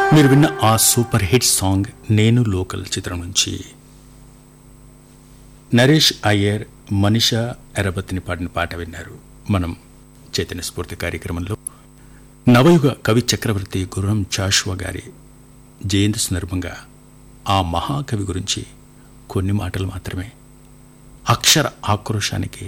మీరు విన్న ఆ super hit song Nenu Local చిత్రం నుంచి నరేష్ అయ్యర్ మనిషా ఎరబత్తిని పాడిన పాట విన్నారు మనం చైతన్య స్ఫూర్తి కార్యక్రమంలో నవయుగ కవి చక్రవర్తి గుర్రం చాషువా గారి జయంతి సందర్భంగా ఆ మహాకవి గురించి కొన్ని మాటలు మాత్రమే అక్షర ఆక్రోశానికి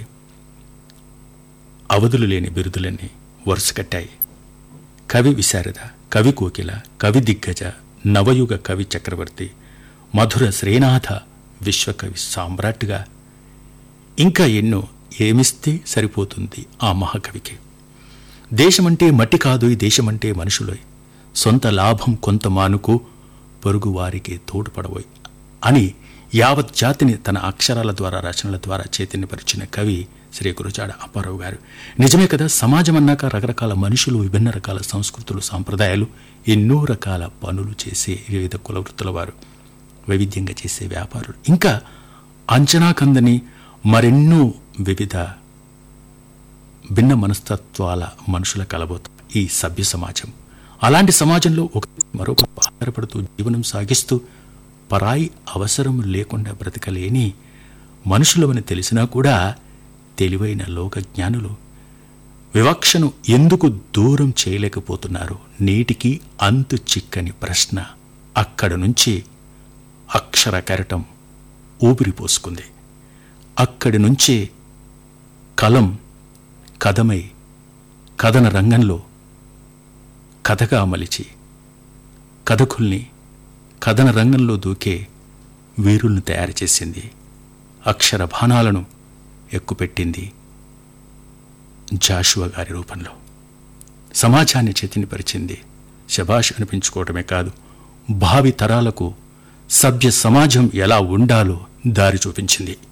అవధులు లేని బిరుదులన్నీ వరుస కట్టాయి కవి విశారద కవి కోకిల కవి దిగ్గజ నవయుగ కవి చక్రవర్తి మధుర శ్రీనాథ విశ్వకవి సామ్రాట్గా ఇంకా ఎన్నో ఏమిస్తే సరిపోతుంది ఆ మహాకవికి దేశమంటే మట్టి కాదు ఈ దేశమంటే మనుషులోయ్ సొంత లాభం కొంత మానుకు పొరుగు వారికి తోడ్పడబోయ్ అని యావత్ జాతిని తన అక్షరాల ద్వారా రచనల ద్వారా చైతన్యపరిచిన కవి శ్రీ గురుజాడ అప్పారావు గారు నిజమే కదా సమాజం అన్నాక రకరకాల మనుషులు విభిన్న రకాల సంస్కృతులు సాంప్రదాయాలు ఎన్నో రకాల పనులు చేసే వివిధ కుల వృత్తుల వారు వైవిధ్యంగా చేసే వ్యాపారులు ఇంకా అంచనా కందని మరెన్నో వివిధ భిన్న మనస్తత్వాల మనుషుల కలబోత ఈ సభ్య సమాజం అలాంటి సమాజంలో ఒక మరొక ఆధారపడుతూ జీవనం సాగిస్తూ పరాయి అవసరం లేకుండా బ్రతకలేని మనుషులమని తెలిసినా కూడా తెలివైన లోక జ్ఞానులు వివక్షను ఎందుకు దూరం చేయలేకపోతున్నారు నేటికి అంతు చిక్కని ప్రశ్న అక్కడ నుంచి అక్షర కెరటం ఊపిరి పోసుకుంది అక్కడి నుంచి కలం కథమై కథన రంగంలో కథగా మలిచి కథకుల్ని కథన రంగంలో దూకే వీరుల్ని తయారు చేసింది అక్షర బాణాలను ఎక్కుపెట్టింది జాషువా గారి రూపంలో సమాజాన్ని చైతన్యపరిచింది శభాష్ అనిపించుకోవటమే కాదు భావి తరాలకు సభ్య సమాజం ఎలా ఉండాలో దారి చూపించింది